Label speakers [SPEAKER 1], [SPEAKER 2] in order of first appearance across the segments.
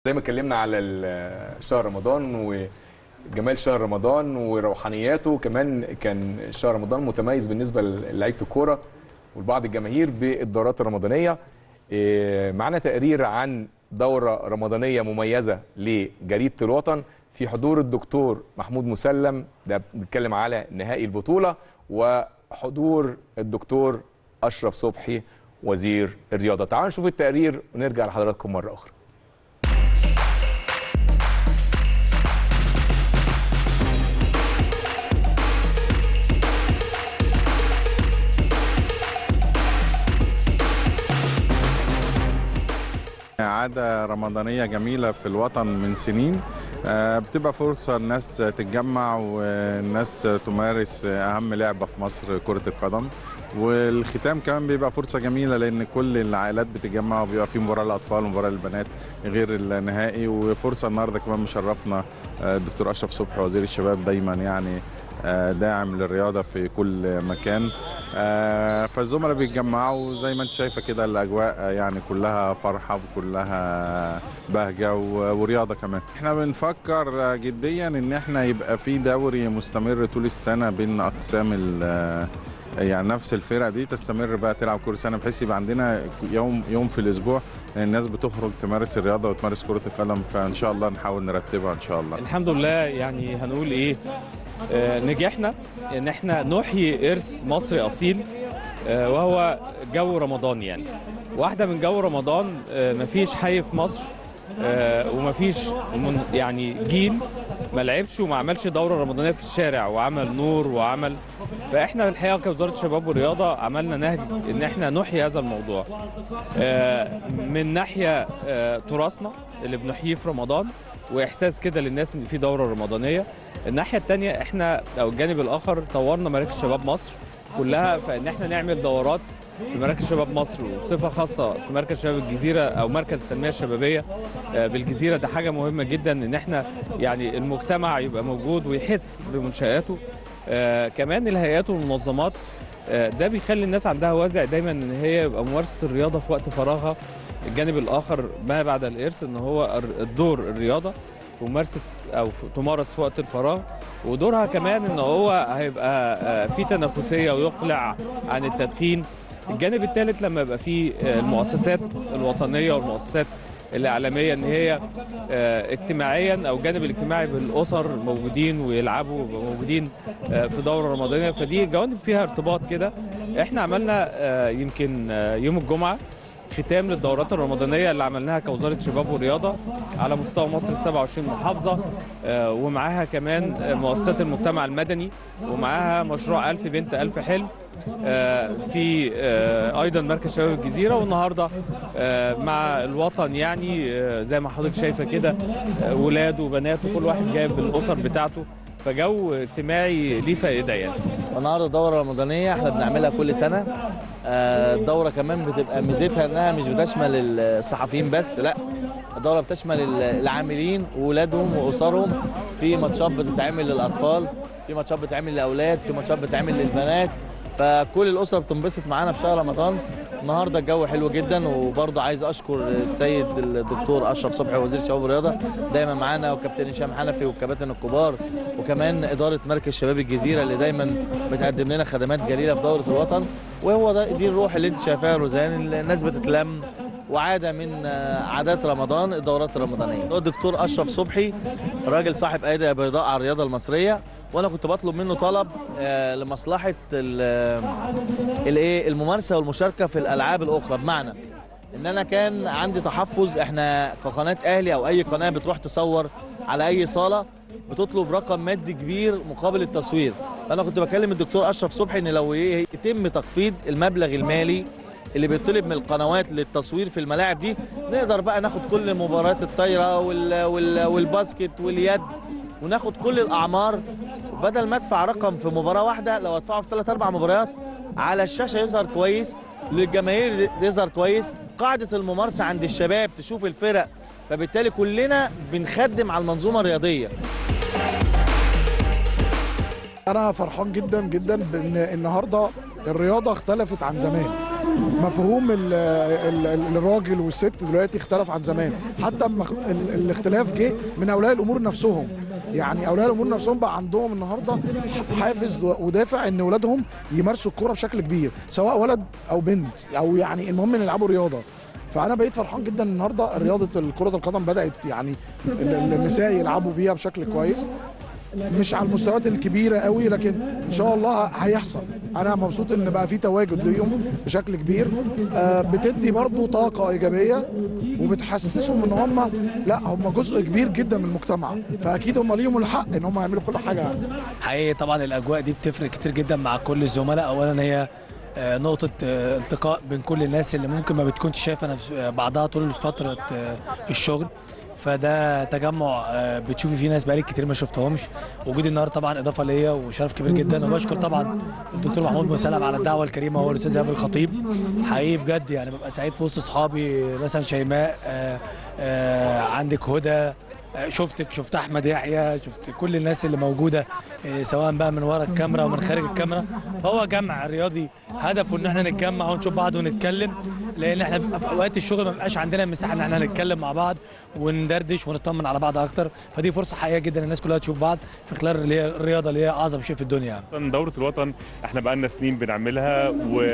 [SPEAKER 1] زي ما اتكلمنا على ال- شهر رمضان وجمال شهر رمضان وروحانياته كمان كان شهر رمضان متميز بالنسبه للعيبه الكوره ولبعض الجماهير بالدورات الرمضانيه إيه، معانا تقرير عن دوره رمضانيه مميزه لجريده الوطن في حضور الدكتور محمود مسلم ده بنتكلم على نهائي البطوله وحضور الدكتور اشرف صبحي وزير الرياضه تعالوا نشوف التقرير ونرجع لحضراتكم مره اخرى
[SPEAKER 2] عادة رمضانية جميلة في الوطن من سنين آه، بتبقى فرصة الناس تتجمع والناس تمارس أهم لعبة في مصر كرة القدم والختام كمان بيبقى فرصة جميلة لأن كل العائلات بتتجمع وبيبقى في مباراة للأطفال ومباراة للبنات غير النهائي وفرصة النهاردة كمان مشرفنا آه، الدكتور أشرف صبحي وزير الشباب دايما يعني آه، داعم للرياضة في كل مكان آه، فالزملاء بيتجمعوا زي ما انت شايفه كده الاجواء آه، يعني كلها فرحه وكلها بهجه و- ورياضه كمان احنا بنفكر آه، جديا ان احنا يبقى في دوري مستمر طول السنه بين اقسام ال- آه، يعني نفس الفرق دي تستمر بقى تلعب كل سنه بحيث يبقى عندنا يوم يوم في الاسبوع الناس بتخرج تمارس الرياضه وتمارس كره القدم فان شاء الله نحاول نرتبها ان شاء الله
[SPEAKER 3] الحمد لله يعني هنقول ايه آه نجحنا ان احنا نحيي ارث مصري اصيل آه وهو جو رمضان يعني واحده من جو رمضان آه مفيش حي في مصر آه ومفيش من يعني جيل ما لعبش وما عملش دوره رمضانيه في الشارع وعمل نور وعمل فاحنا الحقيقه كوزاره الشباب والرياضه عملنا نهج ان احنا نحيي هذا الموضوع آه، من ناحيه آه، تراثنا اللي بنحييه في رمضان واحساس كده للناس ان في دوره رمضانيه الناحيه الثانيه احنا او الجانب الاخر طورنا مراكز شباب مصر كلها فان احنا نعمل دورات في مراكز شباب مصر وبصفه خاصه في مركز شباب الجزيره او مركز التنميه الشبابيه آه، بالجزيره ده حاجه مهمه جدا ان احنا يعني المجتمع يبقى موجود ويحس بمنشاته آه، كمان الهيئات والمنظمات آه، ده بيخلي الناس عندها وازع دايما ان هي يبقى ممارسه الرياضه في وقت فراغها الجانب الاخر ما بعد الارث ان هو الر- الدور الرياضه في ممارسه او في- تمارس في وقت الفراغ ودورها كمان ان هو هيبقى آه، في تنافسيه ويقلع عن التدخين الجانب الثالث لما يبقى في آه، المؤسسات الوطنيه والمؤسسات الاعلاميه ان هي آه، اجتماعيا او الجانب الاجتماعي بالاسر موجودين ويلعبوا ويبقوا موجودين آه، في دوره رمضانيه فدي جوانب فيها ارتباط كده احنا عملنا آه، يمكن آه، يوم الجمعه ختام للدورات الرمضانيه اللي عملناها كوزاره شباب ورياضه على مستوى مصر 27 محافظه آه، ومعاها كمان آه، مؤسسات المجتمع المدني ومعاها مشروع ألف بنت ألف حلم آه، في آه، ايضا مركز شباب الجزيره والنهارده آه، مع الوطن يعني آه، زي ما حضرتك شايفه كده آه، ولاد وبنات وكل واحد جايب الاسر بتاعته فجو اجتماعي ليه فائده يعني
[SPEAKER 4] النهارده دوره رمضانيه احنا بنعملها كل سنه آه، الدوره كمان بتبقى ميزتها انها مش بتشمل الصحفيين بس لا الدوره بتشمل ال- العاملين واولادهم واسرهم في ماتشات بتتعمل للاطفال في ماتشات بتتعمل للاولاد في ماتشات بتتعمل للبنات فكل الاسره بتنبسط معانا في شهر رمضان النهارده الجو حلو جدا وبرضه عايز اشكر السيد الدكتور اشرف صبحي وزير الشباب والرياضه دايما معانا وكابتن هشام حنفي والكباتن الكبار وكمان اداره مركز شباب الجزيره اللي دايما بتقدم لنا خدمات جليله في دوره الوطن وهو ده دي الروح اللي انت شايفاها يا روزان الناس بتتلم وعاده من آه، عادات رمضان الدورات الرمضانيه هو الدكتور اشرف صبحي راجل صاحب ايدي بيضاء على الرياضه المصريه وانا كنت بطلب منه طلب آه، لمصلحه ال- الايه الممارسه والمشاركه في الالعاب الاخرى بمعنى ان انا كان عندي تحفظ احنا كقناه اهلي او اي قناه بتروح تصور على اي صاله بتطلب رقم مادي كبير مقابل التصوير فانا كنت بكلم الدكتور اشرف صبحي ان لو ي- يتم تخفيض المبلغ المالي اللي بيطلب من القنوات للتصوير في الملاعب دي نقدر بقى ناخد كل مباريات الطايره وال وال والباسكت واليد وناخد كل الاعمار بدل ما ادفع رقم في مباراه واحده لو ادفعه في ثلاث اربع مباريات على الشاشه يظهر كويس للجماهير يظهر كويس قاعده الممارسه عند الشباب تشوف الفرق فبالتالي كلنا بنخدم على المنظومه الرياضيه
[SPEAKER 5] انا فرحان جدا جدا بان النهارده الرياضه اختلفت عن زمان مفهوم ال ال ال الراجل والست دلوقتي اختلف عن زمان حتى المخ... ال... الاختلاف جه من اولياء الامور نفسهم يعني اولياء الامور نفسهم بقى عندهم النهارده حافز ودافع ان اولادهم يمارسوا الكوره بشكل كبير سواء ولد او بنت او يعني المهم ان يلعبوا رياضه فانا بقيت فرحان جدا النهارده رياضه كره القدم بدات يعني ال- ال- النساء يلعبوا بيها بشكل كويس مش على المستويات الكبيره قوي لكن ان شاء الله هيحصل انا مبسوط ان بقى في تواجد ليهم بشكل كبير آه، بتدي برضو طاقه ايجابيه وبتحسسهم ان هم لا هم جزء كبير جدا من المجتمع فاكيد هم ليهم الحق ان هم يعملوا كل حاجه
[SPEAKER 6] حقيقي طبعا الاجواء دي بتفرق كتير جدا مع كل الزملاء اولا هي آه، نقطة آه، التقاء بين كل الناس اللي ممكن ما بتكونش شايفة نفس- آه، بعضها طول فترة آه، الشغل فده تجمع آه، بتشوفي فيه ناس بقالك كتير ما شفتهمش وجودي النهارده طبعا اضافه ليا وشرف كبير جدا وبشكر طبعا الدكتور محمود مسلم على الدعوه الكريمه هو الاستاذ ايهاب الخطيب حقيقي بجد يعني ببقى سعيد في وسط اصحابي مثلا شيماء آه، آه، عندك هدى آه، شفتك شفت احمد يحيى شفت كل الناس اللي موجوده آه، سواء بقى من ورا الكاميرا ومن خارج الكاميرا فهو جمع رياضي هدفه ان احنا نتجمع ونشوف بعض ونتكلم لان احنا بيبقى في اوقات الشغل ما بيبقاش عندنا مساحه ان احنا نتكلم مع بعض وندردش ونطمن على بعض اكتر فدي فرصه حقيقيه جدا الناس كلها تشوف بعض في خلال اللي هي الرياضه اللي هي اعظم شيء في الدنيا يعني.
[SPEAKER 7] وطن دورة الوطن احنا بقالنا سنين بنعملها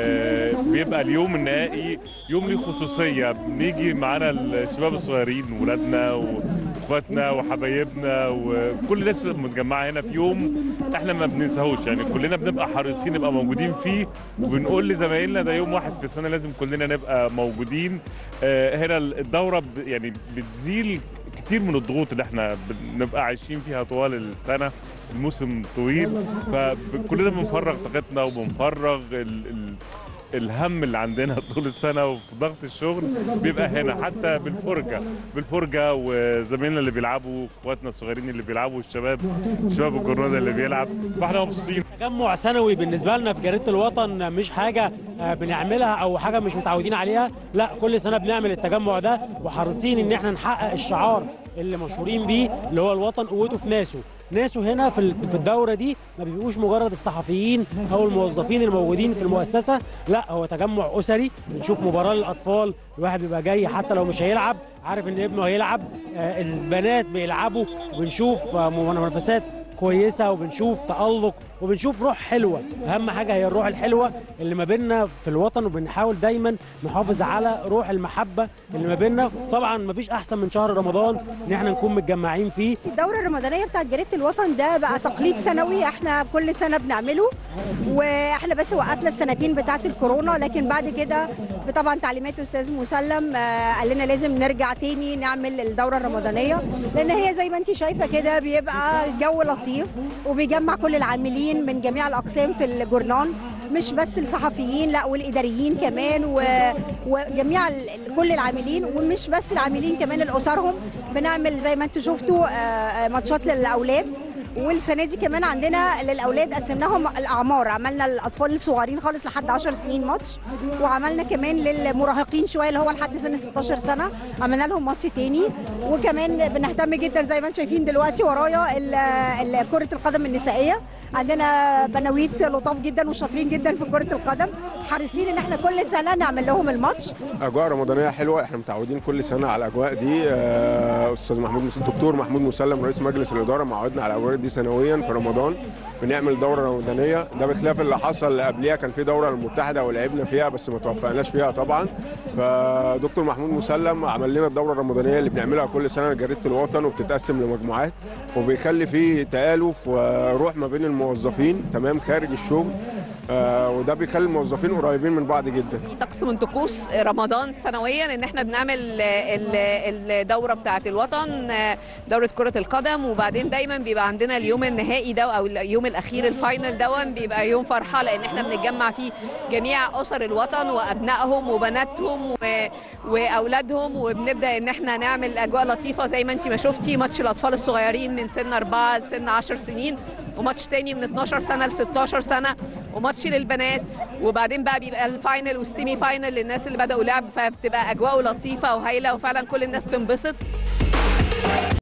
[SPEAKER 7] وبيبقى اليوم النهائي يوم ليه خصوصية بنيجي معانا الشباب الصغيرين ولادنا واخواتنا وحبايبنا وكل الناس متجمعة هنا في يوم احنا ما بننساهوش يعني كلنا بنبقى حريصين نبقى موجودين فيه وبنقول لزمايلنا ده يوم واحد في السنة لازم كلنا نبقى موجودين آه، هنا الدورة ب- يعني بتزيل كتير من الضغوط اللي احنا بنبقى عايشين فيها طوال السنة الموسم طويل فكلنا بنفرغ طاقتنا وبنفرغ ال ال الهم اللي عندنا طول السنة وفي ضغط الشغل بيبقى هنا حتى بالفرجة بالفرجة وزمايلنا اللي بيلعبوا اخواتنا الصغيرين اللي بيلعبوا الشباب الشباب الجرنادة اللي بيلعب فاحنا مبسوطين
[SPEAKER 8] تجمع سنوي بالنسبه لنا في جريده الوطن مش حاجه آه، بنعملها او حاجه مش متعودين عليها لا كل سنه بنعمل التجمع ده وحريصين ان احنا نحقق الشعار اللي مشهورين بيه اللي هو الوطن قوته في ناسه ناسه هنا في ال- في الدوره دي ما بيبقوش مجرد الصحفيين او الموظفين الموجودين في المؤسسه لا هو تجمع اسري بنشوف مباراه للاطفال الواحد بيبقى جاي حتى لو مش هيلعب عارف ان ابنه هيلعب آه، البنات بيلعبوا وبنشوف آه، منافسات كويسه وبنشوف تالق وبنشوف روح حلوه اهم حاجه هي الروح الحلوه اللي ما بيننا في الوطن وبنحاول دايما نحافظ على روح المحبه اللي ما بيننا طبعا ما فيش احسن من شهر رمضان ان احنا نكون متجمعين فيه
[SPEAKER 9] الدورة الرمضانية بتاعت جريدة الوطن ده بقى تقليد سنوي احنا كل سنة بنعمله واحنا بس وقفنا السنتين بتاعت الكورونا لكن بعد كده طبعا تعليمات استاذ مسلم آه، قال لنا لازم نرجع تاني نعمل الدورة الرمضانية لان هي زي ما انت شايفة كده بيبقى جو لطيف وبيجمع كل العاملين من جميع الاقسام في الجورنال مش بس الصحفيين لا والاداريين كمان و... وجميع ال... كل العاملين ومش بس العاملين كمان الاسرهم بنعمل زي ما انتم شفتوا آه، آه، ماتشات للاولاد والسنه دي كمان عندنا للاولاد قسمناهم الاعمار عملنا الاطفال الصغيرين خالص لحد 10 سنين ماتش وعملنا كمان للمراهقين شويه اللي هو لحد سن 16 سنه عملنا لهم ماتش تاني وكمان بنهتم جدا زي ما انتم شايفين دلوقتي ورايا ال- ال- كره القدم النسائيه عندنا بنويت لطاف جدا وشاطرين جدا في كره القدم حريصين ان احنا كل سنه نعمل لهم الماتش
[SPEAKER 10] اجواء رمضانيه حلوه احنا متعودين كل سنه على الاجواء دي آه، استاذ محمود مس... الدكتور محمود مسلم رئيس مجلس الاداره معودنا على الاجواء دي سنويا في رمضان بنعمل دوره رمضانيه ده بخلاف اللي حصل اللي قبليها كان في دوره المتحده ولعبنا فيها بس ما توفقناش فيها طبعا فدكتور محمود مسلم عمل لنا الدوره الرمضانيه اللي بنعملها كل سنه لجريده الوطن وبتتقسم لمجموعات وبيخلي فيه تآلف وروح ما بين الموظفين تمام خارج الشغل آه، وده بيخلي الموظفين قريبين من بعض جدا
[SPEAKER 11] طقس من طقوس رمضان سنويا ان احنا بنعمل ال- الدوره بتاعه الوطن دوره كره القدم وبعدين دايما بيبقى عندنا اليوم النهائي ده او اليوم الاخير الفاينل دون بيبقى يوم فرحه لان احنا بنتجمع فيه جميع اسر الوطن وابنائهم وبناتهم و- واولادهم وبنبدا ان احنا نعمل اجواء لطيفه زي ما انت ما شفتي ماتش الاطفال الصغيرين من سن 4 لسن 10 سنين وماتش تاني من 12 سنه ل 16 سنه وماتش للبنات وبعدين بقى بيبقى الفاينل والسيمي فاينل للناس اللي بداوا لعب فبتبقى اجواء لطيفه وهايله وفعلا كل الناس بتنبسط